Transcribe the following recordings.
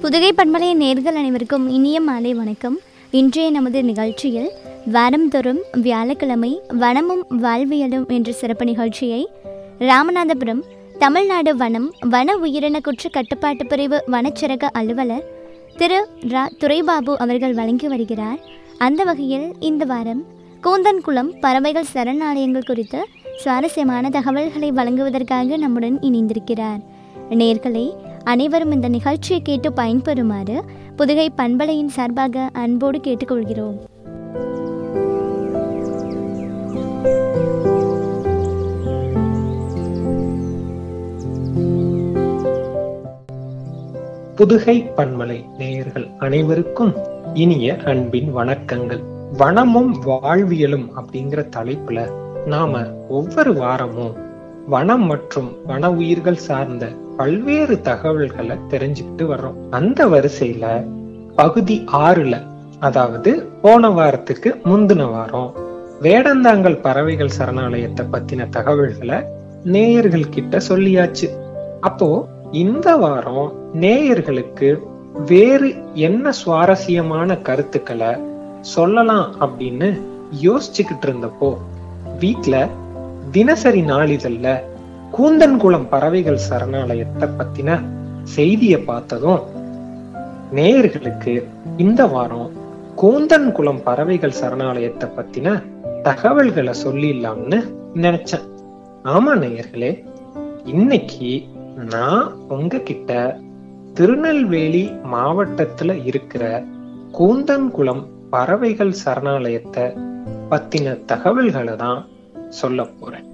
புதுகை பண்பலை நேர்கள் அனைவருக்கும் இனிய மாலை வணக்கம் இன்றைய நமது நிகழ்ச்சியில் வாரந்தோறும் வியாழக்கிழமை வனமும் வாழ்வியலும் என்ற சிறப்பு நிகழ்ச்சியை ராமநாதபுரம் தமிழ்நாடு வனம் வன உயிரின குற்ற கட்டுப்பாட்டு பிரிவு வனச்சரக அலுவலர் திரு ரா துரைபாபு அவர்கள் வழங்கி வருகிறார் அந்த வகையில் இந்த வாரம் கூந்தன்குளம் பறவைகள் சரணாலயங்கள் குறித்து சுவாரஸ்யமான தகவல்களை வழங்குவதற்காக நம்முடன் இணைந்திருக்கிறார் நேர்களே அனைவரும் இந்த நிகழ்ச்சியை கேட்டு பயன்பெறுமாறு புதுகை பண்பலையின் சார்பாக அன்போடு கேட்டுக்கொள்கிறோம் புதுகை பன்மலை நேயர்கள் அனைவருக்கும் இனிய அன்பின் வணக்கங்கள் வனமும் வாழ்வியலும் அப்படிங்கிற தலைப்புல நாம ஒவ்வொரு வாரமும் வனம் மற்றும் வன உயிர்கள் சார்ந்த பல்வேறு தகவல்களை தெரிஞ்சுக்கிட்டு வர்றோம் அந்த வரிசையில பகுதி ஆறுல அதாவது போன வாரத்துக்கு முந்தின வாரம் வேடந்தாங்கல் பறவைகள் சரணாலயத்தை பத்தின தகவல்களை நேயர்கள் கிட்ட சொல்லியாச்சு அப்போ இந்த வாரம் நேயர்களுக்கு வேறு என்ன சுவாரஸ்யமான கருத்துக்களை சொல்லலாம் அப்படின்னு யோசிச்சுக்கிட்டு இருந்தப்போ வீட்ல தினசரி நாளிதழ்ல கூந்தன்குளம் பறவைகள் சரணாலயத்தை பத்தின செய்திய பார்த்ததும் நேயர்களுக்கு இந்த வாரம் கூந்தன்குளம் பறவைகள் சரணாலயத்தை பத்தின தகவல்களை சொல்லிடலாம்னு நினைச்சேன் ஆமா நேயர்களே இன்னைக்கு நான் உங்ககிட்ட திருநெல்வேலி மாவட்டத்துல இருக்கிற கூந்தன்குளம் பறவைகள் சரணாலயத்தை பத்தின தகவல்களை தான் சொல்ல போறேன்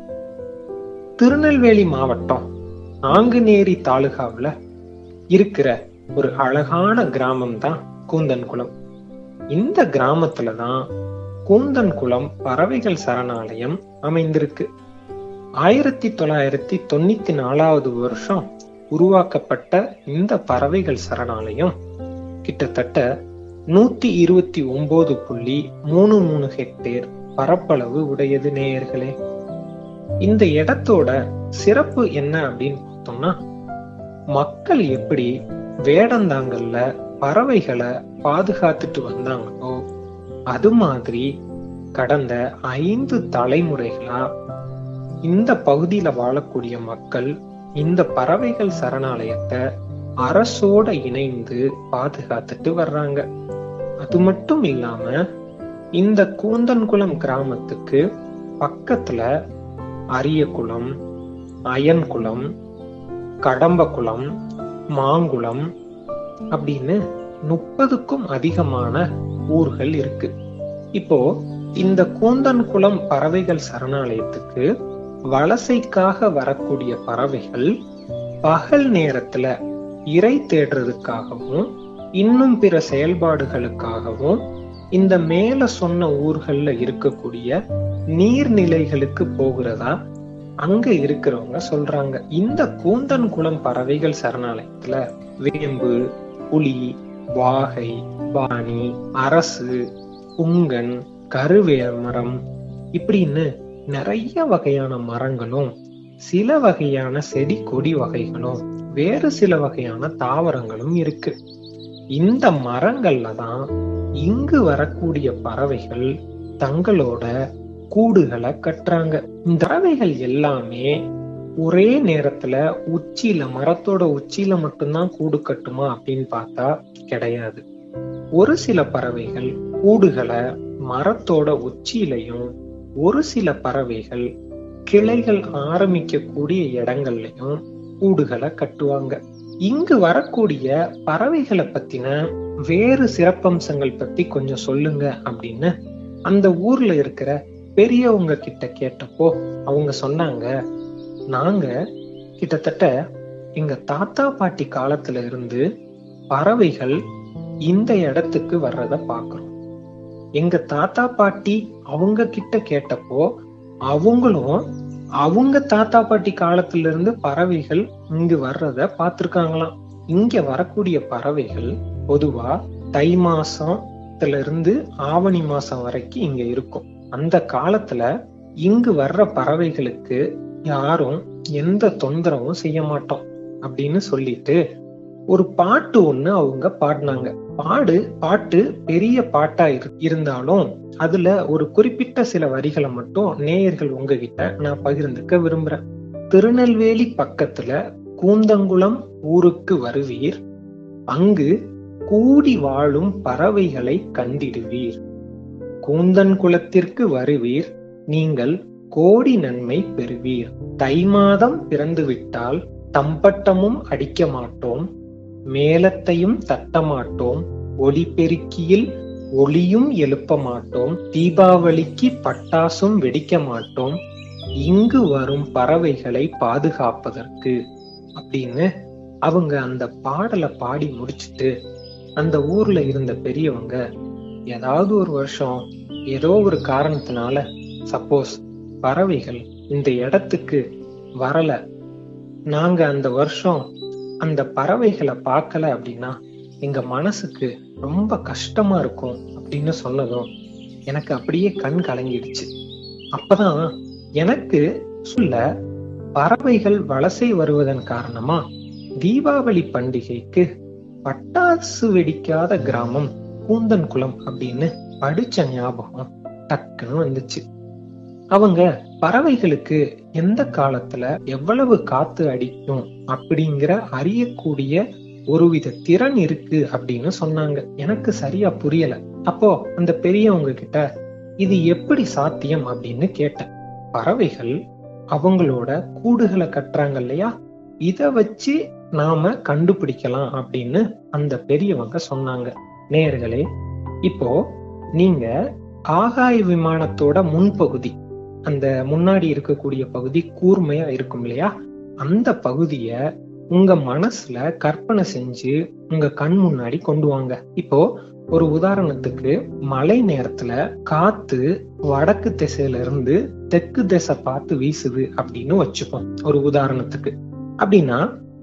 திருநெல்வேலி மாவட்டம் நாங்குநேரி தாலுகாவுல இருக்கிற ஒரு அழகான கிராமம் தான் கூந்தன்குளம் இந்த கிராமத்துல தான் கூந்தன்குளம் பறவைகள் சரணாலயம் அமைந்திருக்கு ஆயிரத்தி தொள்ளாயிரத்தி தொண்ணூத்தி நாலாவது வருஷம் உருவாக்கப்பட்ட இந்த பறவைகள் சரணாலயம் கிட்டத்தட்ட நூத்தி இருபத்தி ஒன்பது புள்ளி மூணு மூணு ஹெக்டேர் பரப்பளவு உடையது நேயர்களே இந்த இடத்தோட சிறப்பு என்ன அப்படின்னு பார்த்தோம்னா மக்கள் எப்படி வேடந்தாங்கல்ல பறவைகளை பாதுகாத்துட்டு வந்தாங்களோ அது மாதிரி கடந்த ஐந்து தலைமுறைகளா இந்த பகுதியில வாழக்கூடிய மக்கள் இந்த பறவைகள் சரணாலயத்தை அரசோட இணைந்து பாதுகாத்துட்டு வர்றாங்க அது மட்டும் இல்லாம இந்த கூந்தன்குளம் கிராமத்துக்கு பக்கத்துல அரியகுளம் அயன்குளம் கடம்பகுளம் மாங்குளம் அப்படின்னு முப்பதுக்கும் அதிகமான ஊர்கள் இருக்கு இப்போ இந்த கூந்தன்குளம் பறவைகள் சரணாலயத்துக்கு வலசைக்காக வரக்கூடிய பறவைகள் பகல் நேரத்துல இறை தேடுறதுக்காகவும் இன்னும் பிற செயல்பாடுகளுக்காகவும் இந்த மேல சொன்ன ஊர்கள்ல இருக்கக்கூடிய நீர்நிலைகளுக்கு போகிறதா அங்க இருக்கிறவங்க சொல்றாங்க இந்த கூந்தன்குளம் பறவைகள் சரணாலயத்துல வேம்பு புலி வாகை பாணி அரசு புங்கன் கருவேமரம் இப்படின்னு நிறைய வகையான மரங்களும் சில வகையான செடி கொடி வகைகளும் வேறு சில வகையான தாவரங்களும் இருக்கு இந்த மரங்கள்ல தான் இங்கு வரக்கூடிய பறவைகள் தங்களோட கூடுகளை கட்டுறாங்க இந்த பறவைகள் எல்லாமே ஒரே நேரத்துல உச்சியில மரத்தோட உச்சியில மட்டும்தான் கூடு கட்டுமா அப்படின்னு பார்த்தா கிடையாது ஒரு சில பறவைகள் கூடுகளை மரத்தோட உச்சியிலையும் ஒரு சில பறவைகள் கிளைகள் ஆரம்பிக்கக்கூடிய இடங்கள்லயும் கூடுகளை கட்டுவாங்க இங்கு வரக்கூடிய பறவைகளை பத்தின வேறு சிறப்பம்சங்கள் பத்தி கொஞ்சம் சொல்லுங்க அப்படின்னு அந்த ஊர்ல இருக்கிற பெரியவங்க கிட்ட கேட்டப்போ அவங்க சொன்னாங்க நாங்க கிட்டத்தட்ட எங்க தாத்தா பாட்டி காலத்துல இருந்து பறவைகள் இந்த இடத்துக்கு வர்றத பாக்குறோம் எங்க தாத்தா பாட்டி அவங்க கிட்ட கேட்டப்போ அவங்களும் அவங்க தாத்தா பாட்டி காலத்துல இருந்து பறவைகள் இங்கு வர்றத பார்த்திருக்காங்களாம் இங்க வரக்கூடிய பறவைகள் பொதுவா தை மாசத்துல இருந்து ஆவணி மாசம் வரைக்கும் இங்க இருக்கும் அந்த காலத்துல இங்கு வர்ற பறவைகளுக்கு யாரும் எந்த தொந்தரவும் செய்ய மாட்டோம் அப்படின்னு சொல்லிட்டு ஒரு பாட்டு ஒண்ணு அவங்க பாடினாங்க பாடு பாட்டு பெரிய பாட்டா இரு- இருந்தாலும் அதுல ஒரு குறிப்பிட்ட சில வரிகளை மட்டும் நேயர்கள் உங்ககிட்ட நான் பகிர்ந்துக்க விரும்புறேன் திருநெல்வேலி பக்கத்துல கூந்தங்குளம் ஊருக்கு வருவீர் அங்கு கூடி வாழும் பறவைகளை கண்டிடுவீர் கூந்தன் குலத்திற்கு வருவீர் நீங்கள் கோடி நன்மை பெறுவீர் தை மாதம் பிறந்துவிட்டால் தம்பட்டமும் அடிக்க மாட்டோம் மேலத்தையும் தட்ட மாட்டோம் ஒளி பெருக்கியில் ஒளியும் எழுப்ப மாட்டோம் தீபாவளிக்கு பட்டாசும் வெடிக்க மாட்டோம் இங்கு வரும் பறவைகளை பாதுகாப்பதற்கு அப்படின்னு அவங்க அந்த பாடலை பாடி முடிச்சிட்டு அந்த ஊர்ல இருந்த பெரியவங்க ஏதாவது ஒரு வருஷம் ஏதோ ஒரு காரணத்தினால சப்போஸ் பறவைகள் இந்த இடத்துக்கு வரல நாங்க அந்த வருஷம் அந்த பறவைகளை பார்க்கல அப்படின்னா எங்க மனசுக்கு ரொம்ப கஷ்டமா இருக்கும் அப்படின்னு சொன்னதும் எனக்கு அப்படியே கண் கலங்கிடுச்சு அப்பதான் எனக்கு சொல்ல பறவைகள் வலசை வருவதன் காரணமா தீபாவளி பண்டிகைக்கு பட்டாசு வெடிக்காத கிராமம் கூந்தன்குளம் அப்படின்னு படிச்ச ஞாபகம் டக்குன்னு வந்துச்சு அவங்க பறவைகளுக்கு எந்த காலத்துல எவ்வளவு காத்து அடிக்கும் அப்படிங்கிற அறியக்கூடிய ஒருவித திறன் இருக்கு அப்படின்னு சொன்னாங்க எனக்கு சரியா புரியல அப்போ அந்த பெரியவங்க கிட்ட இது எப்படி சாத்தியம் அப்படின்னு கேட்டேன் பறவைகள் அவங்களோட கூடுகளை கட்டுறாங்க இல்லையா இத வச்சு நாம கண்டுபிடிக்கலாம் அப்படின்னு அந்த பெரியவங்க சொன்னாங்க நேயர்களே இப்போ நீங்க ஆகாய விமானத்தோட முன்பகுதி அந்த முன்னாடி இருக்கக்கூடிய பகுதி கூர்மையா இருக்கும் இல்லையா அந்த பகுதிய உங்க மனசுல கற்பனை செஞ்சு உங்க கண் முன்னாடி கொண்டு வாங்க இப்போ ஒரு உதாரணத்துக்கு மழை நேரத்துல காத்து வடக்கு திசையில இருந்து தெற்கு திசை பார்த்து வீசுது அப்படின்னு வச்சுப்போம் ஒரு உதாரணத்துக்கு அப்படின்னா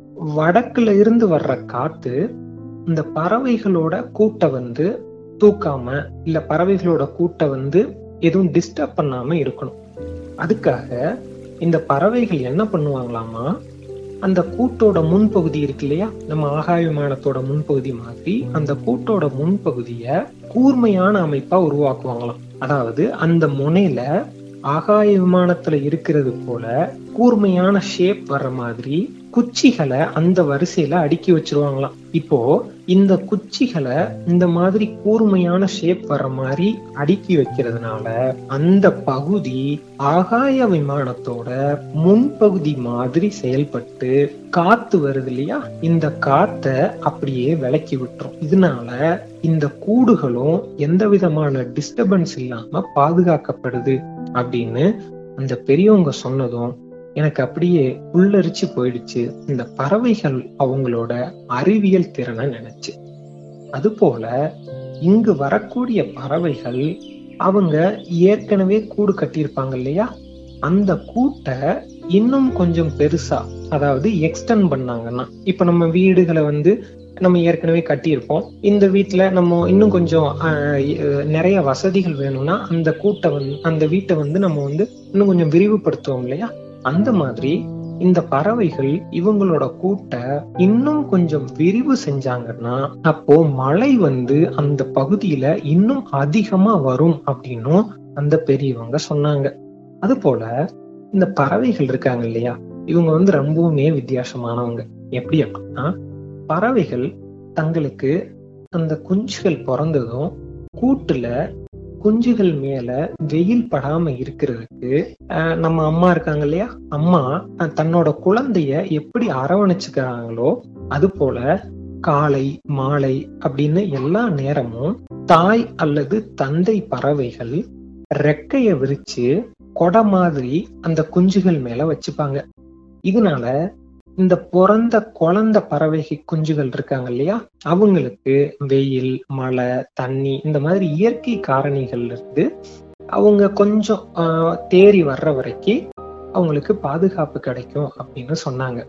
வடக்குல இருந்து வர்ற காத்து இந்த பறவைகளோட கூட்டை வந்து தூக்காம இல்ல பறவைகளோட கூட்டை வந்து எதுவும் டிஸ்டர்ப் பண்ணாம இருக்கணும் அதுக்காக இந்த பறவைகள் என்ன பண்ணுவாங்களாமா அந்த கூட்டோட முன்பகுதி இருக்கு இல்லையா நம்ம ஆகாய விமானத்தோட முன்பகுதி மாதிரி அந்த கூட்டோட முன்பகுதிய கூர்மையான அமைப்பா உருவாக்குவாங்களாம் அதாவது அந்த முனையில ஆகாய விமானத்துல இருக்கிறது போல கூர்மையான ஷேப் வர்ற மாதிரி குச்சிகளை அந்த வரிசையில அடுக்கி வச்சிருவாங்களாம் இப்போ இந்த குச்சிகளை இந்த மாதிரி கூர்மையான ஷேப் வர்ற மாதிரி அடுக்கி வைக்கிறதுனால அந்த பகுதி ஆகாய விமானத்தோட முன்பகுதி மாதிரி செயல்பட்டு காத்து வருது இல்லையா இந்த காத்த அப்படியே விலக்கி விட்டுரும் இதனால இந்த கூடுகளும் எந்த விதமான டிஸ்டர்பன்ஸ் இல்லாம பாதுகாக்கப்படுது அப்படின்னு அந்த பெரியவங்க சொன்னதும் எனக்கு அப்படியே உள்ளரிச்சு போயிடுச்சு இந்த பறவைகள் அவங்களோட அறிவியல் திறனை நினைச்சு அது போல இங்கு வரக்கூடிய பறவைகள் அவங்க ஏற்கனவே கூடு கட்டியிருப்பாங்க இல்லையா அந்த கூட்டை இன்னும் கொஞ்சம் பெருசா அதாவது எக்ஸ்டெண்ட் பண்ணாங்கன்னா இப்ப நம்ம வீடுகளை வந்து நம்ம ஏற்கனவே கட்டியிருப்போம் இந்த வீட்டுல நம்ம இன்னும் கொஞ்சம் ஆஹ், அஹ், நிறைய வசதிகள் வேணும்னா அந்த கூட்டை வந்து அந்த வீட்டை வந்து நம்ம வந்து இன்னும் கொஞ்சம் விரிவுபடுத்துவோம் இல்லையா அந்த மாதிரி இந்த பறவைகள் இவங்களோட கூட்டை இன்னும் கொஞ்சம் விரிவு செஞ்சாங்கன்னா அப்போ மழை வந்து அந்த பகுதியில இன்னும் அதிகமா வரும் அப்படின்னும் அந்த பெரியவங்க சொன்னாங்க அது போல இந்த பறவைகள் இருக்காங்க இல்லையா இவங்க வந்து ரொம்பவுமே வித்தியாசமானவங்க எப்படி அப்படின்னா பறவைகள் தங்களுக்கு அந்த குஞ்சுகள் பிறந்ததும் கூட்டுல குஞ்சுகள் மேல வெயில் படாம இருக்கிறதுக்கு ஆஹ், நம்ம அம்மா இருக்காங்க இல்லையா அம்மா அஹ், தன்னோட குழந்தைய எப்படி அரவணைச்சுக்கிறாங்களோ அது போல காலை மாலை அப்படின்னு எல்லா நேரமும் தாய் அல்லது தந்தை பறவைகள் ரெக்கைய விரிச்சு கொடை மாதிரி அந்த குஞ்சுகள் மேல வச்சுப்பாங்க இதனால இந்த பிறந்த குழந்தை பறவை குஞ்சுகள் இருக்காங்க இல்லையா அவங்களுக்கு வெயில் மழை தண்ணி இந்த மாதிரி இயற்கை காரணிகள்ல இருந்து அவங்க கொஞ்சம் ஆஹ், தேறி வர்ற வரைக்கும் அவங்களுக்கு பாதுகாப்பு கிடைக்கும் அப்படின்னு சொன்னாங்க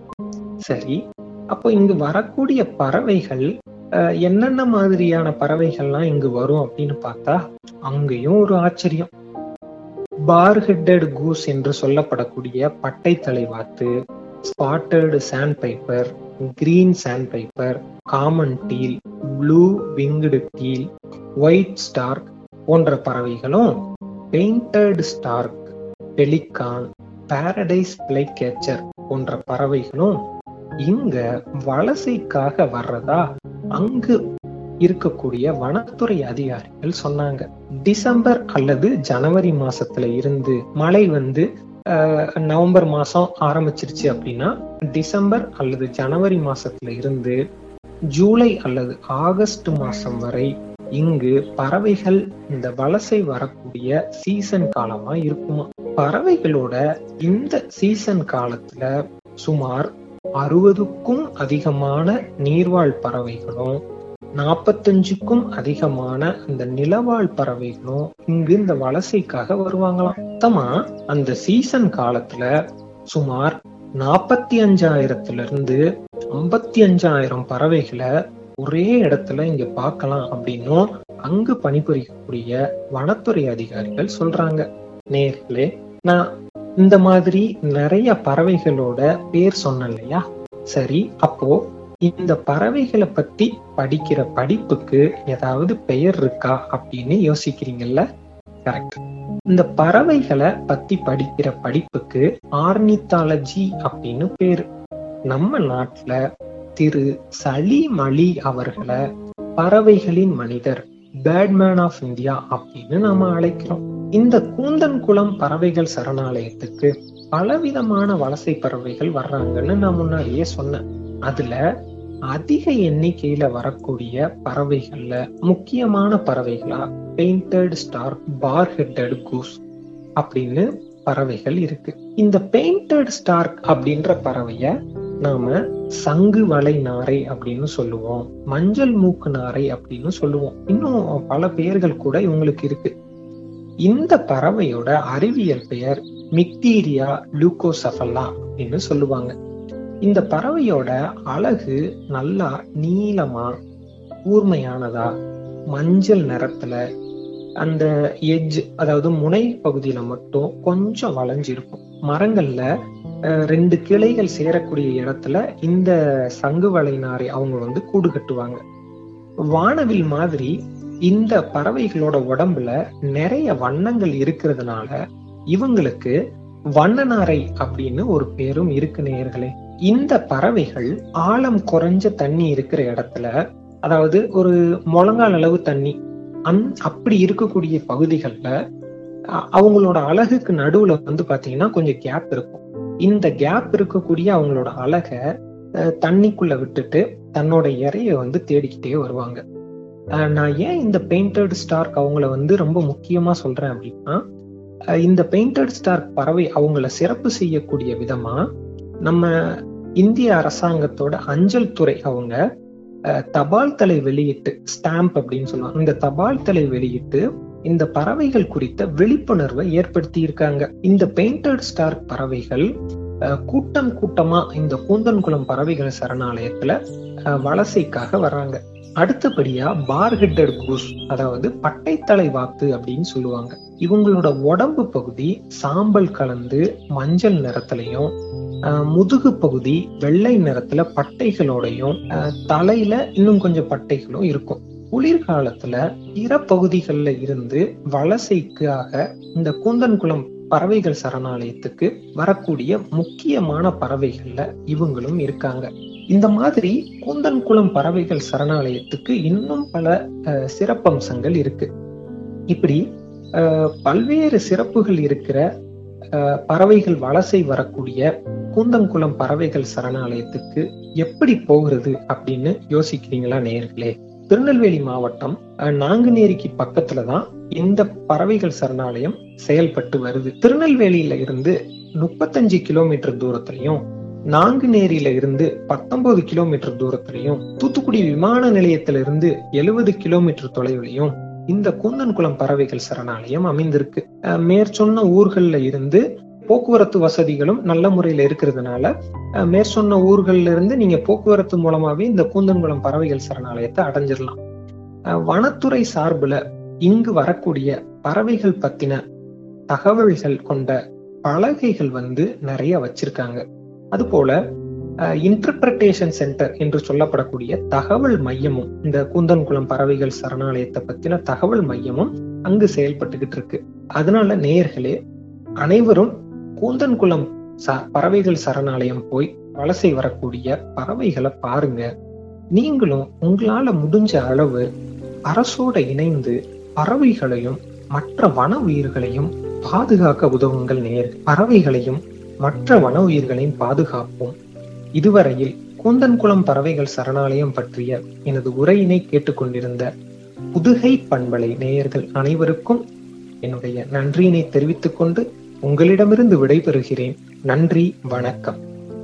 சரி அப்போ இங்கு வரக்கூடிய பறவைகள் ஆஹ், என்னென்ன மாதிரியான பறவைகள்லாம் இங்கு வரும் அப்படின்னு பார்த்தா அங்கேயும் ஒரு ஆச்சரியம் பார் ஹெட்டட் கூஸ் என்று சொல்லப்படக்கூடிய பட்டை தலைவாத்து spotted sandpiper green sandpiper common teal blue winged teal white stork போன்ற பறவைகளும் painted stork pelican paradise flycatcher போன்ற பறவைகளும் இங்க வலசைக்காக வர்றதா அங்கு இருக்கக்கூடிய வனத்துறை அதிகாரிகள் சொன்னாங்க டிசம்பர் அல்லது ஜனவரி மாசத்துல இருந்து மழை வந்து நவம்பர் மாசம் ஆரம்பிச்சிருச்சு அப்படின்னா டிசம்பர் அல்லது ஜனவரி மாசத்துல இருந்து ஜூலை அல்லது ஆகஸ்ட் மாசம் வரை இங்கு பறவைகள் இந்த வலசை வரக்கூடிய சீசன் காலமா இருக்குமா பறவைகளோட இந்த சீசன் காலத்துல சுமார் அறுபதுக்கும் அதிகமான நீர்வாழ் பறவைகளும் நாற்பத்தஞ்சுக்கும் அதிகமான அந்த நிலவாழ் பறவைகளும் இங்கு இந்த வலசைக்காக வருவாங்களாம் மொத்தமா அந்த சீசன் காலத்துல சுமார் நாற்பத்தி அஞ்சாயிரத்துல இருந்து ஐம்பத்தி அஞ்சாயிரம் பறவைகளை ஒரே இடத்துல இங்க பார்க்கலாம் அப்படின்னும் அங்கு பணிபுரியக்கூடிய வனத்துறை அதிகாரிகள் சொல்றாங்க நேர்களே நான் இந்த மாதிரி நிறைய பறவைகளோட பேர் சொன்னேன் இல்லையா சரி அப்போ இந்த பறவைகளை பத்தி படிக்கிற படிப்புக்கு ஏதாவது பெயர் இருக்கா அப்படின்னு யோசிக்கிறீங்கல்ல கரெக்ட் இந்த பறவைகளை பத்தி படிக்கிற படிப்புக்கு ஆர்னித்தாலஜி அப்படின்னு பேரு நம்ம நாட்டுல திரு சலீம் அலி அவர்களை பறவைகளின் மனிதர் பேட்மேன் ஆஃப் இந்தியா அப்படின்னு நாம அழைக்கிறோம் இந்த கூந்தன்குளம் பறவைகள் சரணாலயத்துக்கு பலவிதமான வலசை பறவைகள் வர்றாங்கன்னு நான் முன்னாடியே சொன்னேன் அதுல அதிக எண்ணிக்கையில வரக்கூடிய பறவைகள்ல முக்கியமான பறவைகளா painted stork bar headed goose அப்படின்னு பறவைகள் இருக்கு இந்த பெயிண்டட் ஸ்டார்க் அப்படின்ற பறவைய நாம சங்கு வலை நாரை அப்படின்னு சொல்லுவோம் மஞ்சள் மூக்கு நாரை அப்படின்னு சொல்லுவோம் இன்னும் பல பெயர்கள் கூட இவங்களுக்கு இருக்கு இந்த பறவையோட அறிவியல் பெயர் மிக்டீரியா லூகோசஃபல்லா அப்படின்னு சொல்லுவாங்க இந்த பறவையோட அழகு நல்லா நீளமா கூர்மையானதா மஞ்சள் நிறத்துல அந்த எஜ் அதாவது முனை பகுதியில மட்டும் கொஞ்சம் வளைஞ்சிருக்கும் மரங்கள்ல ரெண்டு கிளைகள் சேரக்கூடிய இடத்துல இந்த சங்கு வலை நாரை அவங்க வந்து கூடு கட்டுவாங்க வானவில் மாதிரி இந்த பறவைகளோட உடம்புல நிறைய வண்ணங்கள் இருக்கிறதுனால இவங்களுக்கு வண்ணநாரை அப்படின்னு ஒரு பேரும் இருக்கு நேயர்களே இந்த பறவைகள் ஆழம் குறைஞ்ச தண்ணி இருக்கிற இடத்துல அதாவது ஒரு முழங்கால் அளவு தண்ணி அந் அப்படி இருக்கக்கூடிய பகுதிகள்ல அவங்களோட அழகுக்கு நடுவுல வந்து பாத்தீங்கன்னா கொஞ்சம் கேப் இருக்கும் இந்த கேப் இருக்கக்கூடிய அவங்களோட அழக தண்ணிக்குள்ள விட்டுட்டு தன்னோட இறைய வந்து தேடிக்கிட்டே வருவாங்க நான் ஏன் இந்த பெயிண்டட் ஸ்டார்க் அவங்கள வந்து ரொம்ப முக்கியமா சொல்றேன் அப்படின்னா இந்த பெயிண்டட் ஸ்டார்க் பறவை அவங்கள சிறப்பு செய்யக்கூடிய விதமா நம்ம இந்திய அரசாங்கத்தோட அஞ்சல் துறை அவங்க தபால் தலை வெளியிட்டு ஸ்டாம்ப் அப்படின்னு சொல்லுவாங்க இந்த தபால் தலை வெளியிட்டு இந்த பறவைகள் குறித்த விழிப்புணர்வை ஏற்படுத்தி இருக்காங்க இந்த பெயிண்டட் ஸ்டார்க் பறவைகள் கூட்டம் கூட்டமா இந்த கூந்தன்குளம் பறவைகள் சரணாலயத்துல வலசைக்காக வர்றாங்க அடுத்தபடியா பார் ஹெட்டட் கூஸ் அதாவது பட்டைத்தலை வாத்து அப்படின்னு சொல்லுவாங்க இவங்களோட உடம்பு பகுதி சாம்பல் கலந்து மஞ்சள் நிறத்திலையும் முதுகு பகுதி வெள்ளை நிறத்துல பட்டைகளோடையும் தலையில இன்னும் கொஞ்சம் பட்டைகளும் இருக்கும் குளிர்காலத்துல பிற பகுதிகளில் இருந்து வலசைக்காக இந்த கூந்தன்குளம் பறவைகள் சரணாலயத்துக்கு வரக்கூடிய முக்கியமான பறவைகள்ல இவங்களும் இருக்காங்க இந்த மாதிரி கூந்தன்குளம் பறவைகள் சரணாலயத்துக்கு இன்னும் பல சிறப்பம்சங்கள் இருக்கு இப்படி பல்வேறு சிறப்புகள் இருக்கிற பறவைகள் வலசை வரக்கூடிய கூந்தன்குளம் பறவைகள் சரணாலயத்துக்கு எப்படி போகிறது அப்படின்னு யோசிக்கிறீங்களா நேர்களே திருநெல்வேலி மாவட்டம் நாங்குநேரிக்கு பக்கத்துலதான் இந்த பறவைகள் சரணாலயம் செயல்பட்டு வருது திருநெல்வேலியில இருந்து முப்பத்தஞ்சு கிலோமீட்டர் தூரத்திலையும் நாங்குநேரியில இருந்து பத்தொன்பது கிலோமீட்டர் தூரத்திலையும் தூத்துக்குடி விமான நிலையத்தில இருந்து எழுபது கிலோமீட்டர் தொலைவிலையும் இந்த கூந்தன்குளம் பறவைகள் சரணாலயம் அமைந்திருக்கு மேற்சொன்ன ஊர்கள்ல இருந்து போக்குவரத்து வசதிகளும் நல்ல முறையில இருக்கிறதுனால மேற்சொன்ன ஊர்கள்ல இருந்து நீங்க போக்குவரத்து மூலமாவே இந்த கூந்தன்குளம் பறவைகள் சரணாலயத்தை அடைஞ்சிடலாம் வனத்துறை சார்புல இங்கு வரக்கூடிய பறவைகள் பத்தின தகவல்கள் கொண்ட பலகைகள் வந்து நிறைய வச்சிருக்காங்க அதுபோல இன்டர்பிரட்டேஷன் சென்டர் என்று சொல்லப்படக்கூடிய தகவல் மையமும் இந்த கூந்தன்குளம் பறவைகள் சரணாலயத்தை பத்தின தகவல் மையமும் அங்கு செயல்பட்டுக்கிட்டு இருக்கு அதனால நேயர்களே அனைவரும் கூந்தன்குளம் ச பறவைகள் சரணாலயம் போய் வலசை வரக்கூடிய பறவைகளை பாருங்க நீங்களும் உங்களால முடிஞ்ச அளவு அரசோட இணைந்து பறவைகளையும் மற்ற வன உயிர்களையும் பாதுகாக்க உதவுங்கள் நேர் பறவைகளையும் மற்ற வன உயிர்களையும் பாதுகாப்போம் இதுவரையில் கூந்தன்குளம் பறவைகள் சரணாலயம் பற்றிய எனது உரையினை கேட்டுக்கொண்டிருந்த புதுகை பண்பலை நேயர்கள் அனைவருக்கும் என்னுடைய நன்றியினை தெரிவித்துக் கொண்டு உங்களிடமிருந்து விடைபெறுகிறேன் நன்றி வணக்கம்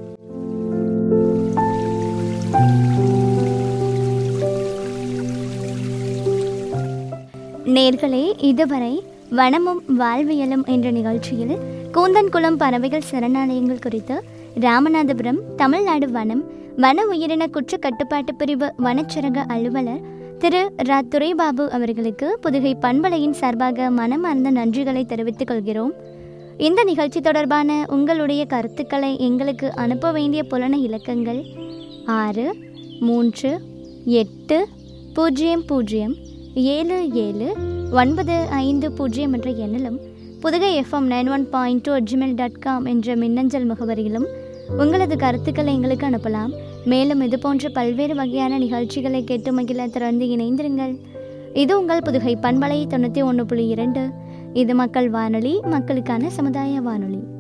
நேர்களே இதுவரை வனமும் வாழ்வியலும் என்ற நிகழ்ச்சியில் கூந்தன்குளம் பறவைகள் சரணாலயங்கள் குறித்து ராமநாதபுரம் தமிழ்நாடு வனம் வன உயிரின குற்ற கட்டுப்பாட்டு பிரிவு வனச்சரக அலுவலர் திரு ரா துரைபாபு அவர்களுக்கு புதுகை பண்பலையின் சார்பாக மனமார்ந்த நன்றிகளை தெரிவித்துக் கொள்கிறோம் இந்த நிகழ்ச்சி தொடர்பான உங்களுடைய கருத்துக்களை எங்களுக்கு அனுப்ப வேண்டிய புலன இலக்கங்கள் ஆறு மூன்று எட்டு பூஜ்ஜியம் பூஜ்ஜியம் ஏழு ஏழு ஒன்பது ஐந்து பூஜ்ஜியம் என்ற எண்ணிலும் Pudugai FM nine one point two Gmail dot com என்ற மின்னஞ்சல் முகவரியிலும் உங்களது கருத்துக்களை எங்களுக்கு அனுப்பலாம் மேலும் இது போன்ற பல்வேறு வகையான நிகழ்ச்சிகளை கேட்டு மகிழ தொடர்ந்து இணைந்திருங்கள் இது உங்கள் புதுகை பண்பலை தொண்ணூற்றி ஒன்று புள்ளி இரண்டு இது மக்கள் வானொலி மக்களுக்கான சமுதாய வானொலி